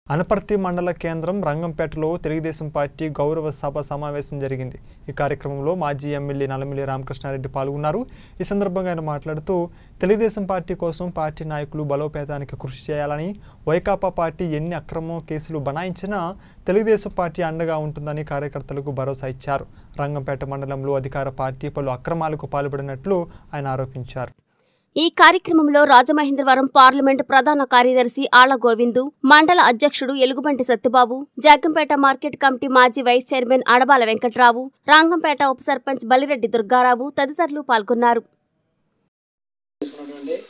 అనపర్తి మండల కేంద్రం రంగంపేటలో తెలుగుదేశం పార్టీ గౌరవ సభ సమావేశం జరిగింది ఈ కార్యక్రమంలో మాజీ ఎమ్మెల్యే నల్లమిల్లి రామకృష్ణారెడ్డి పాల్గొన్నారు ఈ సందర్భంగా ఆయన మాట్లాడుతూ తెలుగుదేశం పార్టీ కోసం పార్టీ నాయకులు బలోపేతానికి కృషి చేయాలని వైకాపా పార్టీ ఎన్ని అక్రమ కేసులు బనాయించినా తెలుగుదేశం పార్టీ అండగా ఉంటుందని కార్యకర్తలకు భరోసా ఇచ్చారు రంగంపేట మండలంలో అధికార పార్టీ పలు అక్రమాలకు పాల్పడినట్లు ఆయన ఆరోపించారు ఈ కార్యక్రమంలో రాజమహేంద్రవరం పార్లమెంటు ప్రధాన కార్యదర్శి ఆళ్ల గోవిందు మండల అధ్యక్షుడు ఎలుగుబంటి సత్యబాబు జగ్గంపేట మార్కెట్ కమిటీ మాజీ వైస్ చైర్మన్ అడబాల వెంకట్రావు రాంగంపేట ఉప సర్పంచ్ బలిరెడ్డి దుర్గారావు తదితరులు పాల్గొన్నారు చేసుకున్నటువంటి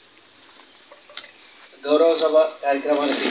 గౌరవ సభ కార్యక్రమానికి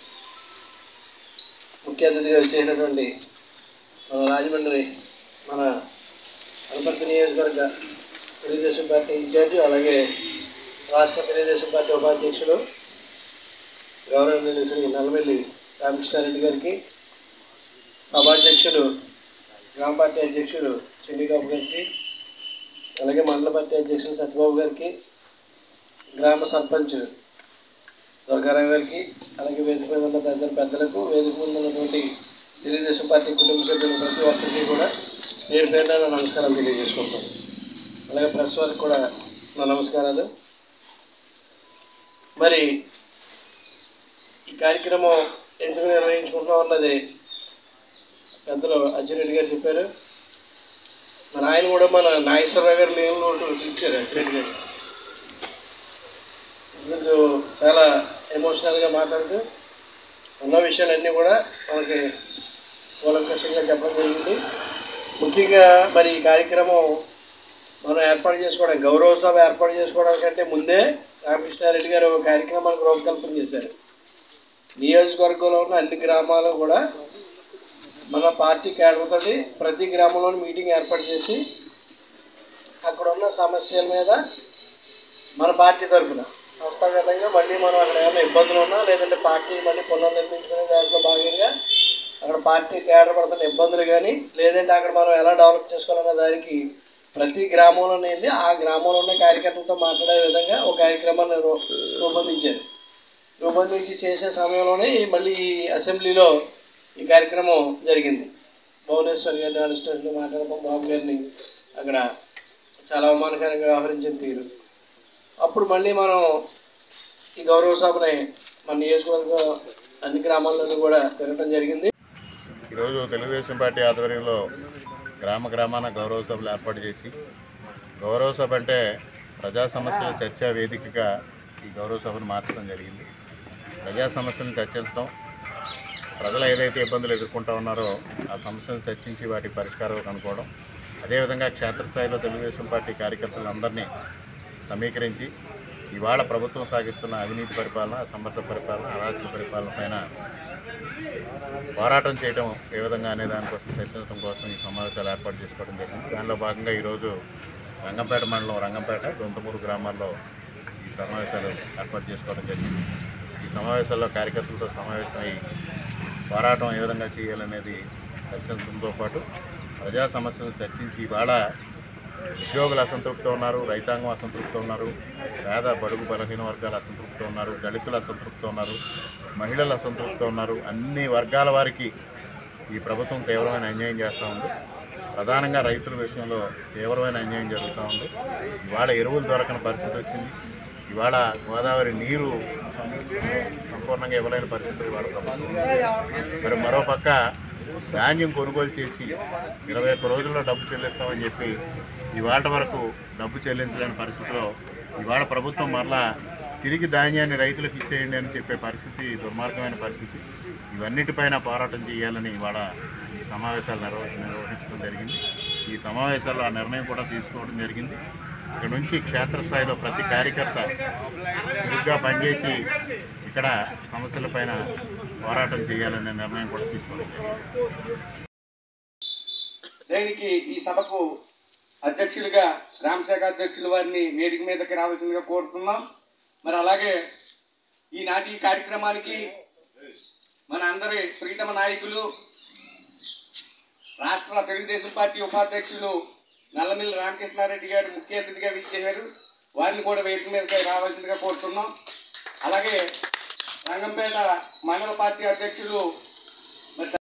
ముఖ్య అతిథిగా వచ్చేసినటువంటి మన రాజమండ్రి మన అనపర్తి నియోజకవర్గ తెలుగుదేశం పార్టీ ఇన్ఛార్జి అలాగే రాష్ట్ర తెలుగుదేశం పార్టీ ఉపాధ్యక్షులు గౌరవనీయులు శ్రీ నల్లమెల్లి రామకృష్ణారెడ్డి గారికి సభాధ్యక్షులు గ్రామ పార్టీ అధ్యక్షులు చిన్నిబాబు గారికి అలాగే మండల పార్టీ అధ్యక్షులు సత్యబాబు గారికి గ్రామ సర్పంచ్ దుర్గారావు గారికి అలాగే వేదిక మీద ఉన్న తదితర పెద్దలకు వేదిక మీద ఉన్నటువంటి తెలుగుదేశం పార్టీ కుటుంబ సభ్యులు ప్రతి ఒక్కరికి కూడా పేరు పేరున నా నమస్కారాలు తెలియజేసుకుంటాం అలాగే ప్రెస్ వారికి కూడా నా నమస్కారాలు మరి ఈ కార్యక్రమం ఎందుకు నిర్వహించుకుంటున్నాం అన్నది పెద్దలు అచ్చిరెడ్డి గారు చెప్పారు మన ఆయన కూడా మన నాగేశ్వరరావు గారు లేని నోటు ఇచ్చారు అచ్చిరెడ్డి గారు కొంచెం చాలా ఎమోషనల్గా మాట్లాడుతూ ఉన్న విషయాలన్నీ కూడా మనకి కూలంకషంగా చెప్పడం జరిగింది ముఖ్యంగా మరి ఈ కార్యక్రమం మనం ఏర్పాటు చేసుకోవడం గౌరవ సభ ఏర్పాటు చేసుకోవడం కంటే ముందే రామకృష్ణారెడ్డి గారు ఒక కార్యక్రమానికి రూపకల్పన చేశారు నియోజకవర్గంలో ఉన్న అన్ని గ్రామాలు కూడా మన పార్టీ కేడర్తోటి ప్రతి గ్రామంలోని మీటింగ్ ఏర్పాటు చేసి అక్కడ ఉన్న సమస్యల మీద మన పార్టీ తరఫున సంస్థాగతంగా మళ్ళీ మనం అక్కడ ఏమైనా ఇబ్బందులు ఉన్నా లేదంటే పార్టీ మళ్ళీ పునర్నిర్మించుకునే దాంట్లో భాగంగా అక్కడ పార్టీ కేడర్ పడుతున్న ఇబ్బందులు కానీ లేదంటే అక్కడ మనం ఎలా డెవలప్ చేసుకోవాలన్న దానికి ప్రతి గ్రామంలో వెళ్ళి ఆ గ్రామంలో ఉన్న కార్యకర్తలతో మాట్లాడే విధంగా ఒక కార్యక్రమాన్ని రూ- రూపొందించారు రూపొందించి చేసే సమయంలోనే ఈ మళ్ళీ ఈ అసెంబ్లీలో ఈ కార్యక్రమం జరిగింది భువనేశ్వర్ గారిని అడిస్టెంట్లు మాట్లాడతాం బాబు గారిని అక్కడ చాలా అవమానకరంగా వ్యవహరించిన తీరు అప్పుడు మళ్ళీ మనం ఈ గౌరవ సభని మన నియోజకవర్గ అన్ని గ్రామాల్లోనూ కూడా తిరగడం జరిగింది ఈరోజు తెలుగుదేశం పార్టీ ఆధ్వర్యంలో గ్రామ గ్రామాన గౌరవ సభలు ఏర్పాటు చేసి గౌరవ సభ అంటే ప్రజా సమస్యల చర్చా వేదికగా ఈ గౌరవ సభను మార్చడం జరిగింది ప్రజా సమస్యలను చర్చించడం ప్రజలు ఏదైతే ఇబ్బందులు ఎదుర్కొంటూ ఉన్నారో ఆ సమస్యలను చర్చించి వాటి పరిష్కారం కనుక్కోవడం అదేవిధంగా క్షేత్రస్థాయిలో తెలుగుదేశం పార్టీ కార్యకర్తలందరినీ సమీకరించి ఇవాళ ప్రభుత్వం సాగిస్తున్న అవినీతి పరిపాలన అసమర్థ పరిపాలన అరాచక పరిపాలన పైన పోరాటం చేయడం ఏ విధంగా అనే దానికోసం చర్చించడం కోసం ఈ సమావేశాలు ఏర్పాటు చేసుకోవడం జరిగింది దానిలో భాగంగా ఈరోజు రంగంపేట మండలం రంగంపేట దొంతమూరు గ్రామాల్లో ఈ సమావేశాలు ఏర్పాటు చేసుకోవడం జరిగింది ఈ సమావేశాల్లో కార్యకర్తలతో సమావేశమై పోరాటం ఏ విధంగా చేయాలనేది చర్చించడంతో పాటు ప్రజా సమస్యలను చర్చించి ఇవాళ ఉద్యోగులు అసంతృప్తి ఉన్నారు రైతాంగం అసంతృప్తి ఉన్నారు పేద బడుగు బలహీన వర్గాలు అసంతృప్తి ఉన్నారు దళితులు అసంతృప్తి ఉన్నారు మహిళలు అసంతృప్తి ఉన్నారు అన్ని వర్గాల వారికి ఈ ప్రభుత్వం తీవ్రమైన అన్యాయం చేస్తూ ఉంది ప్రధానంగా రైతుల విషయంలో తీవ్రమైన అన్యాయం జరుగుతూ ఉంది ఇవాళ ఎరువులు దొరకని పరిస్థితి వచ్చింది ఇవాళ గోదావరి నీరు సంపూర్ణంగా ఇవ్వలేని పరిస్థితులు ఇవాళ ప్రభుత్వం ఉంది. మరి మరోపక్క ధాన్యం కొనుగోలు చేసి ఇరవై ఒక్క రోజుల్లో డబ్బు చెల్లిస్తామని చెప్పి ఇవాళ వరకు డబ్బు చెల్లించలేని పరిస్థితిలో ఇవాళ ప్రభుత్వం మరలా తిరిగి ధాన్యాన్ని రైతులకు ఇచ్చేయండి అని చెప్పే పరిస్థితి దుర్మార్గమైన పరిస్థితి ఇవన్నిటిపైన పోరాటం చేయాలని ఇవాళ ఈ సమావేశాలు నిర్వ నిర్వహించడం జరిగింది ఈ సమావేశాల్లో ఆ నిర్ణయం కూడా తీసుకోవడం జరిగింది ఇక్కడ నుంచి క్షేత్రస్థాయిలో ప్రతి కార్యకర్త చురుగ్గా పనిచేసి ఇక్కడ సమస్యలపైన పోరాటం చేయాలనే నిర్ణయం కూడా తీసుకోవడం జరిగింది దీనికి ఈ సభకు అధ్యక్షులుగా రామశాఖ అధ్యక్షుల వారిని వేదిక మీదకి రావాల్సిందిగా కోరుతున్నాం మరి అలాగే ఈనాటి ఈ కార్యక్రమానికి మన అందరి ప్రీతమ నాయకులు రాష్ట్ర తెలుగుదేశం పార్టీ ఉపాధ్యక్షులు నల్లమిల్లి రామకృష్ణారెడ్డి గారు ముఖ్య అతిథిగా విచ్చేశారు వారిని కూడా వేదిక మీదకి రావాల్సిందిగా కోరుతున్నాం అలాగే రంగంపేట మండల పార్టీ అధ్యక్షులు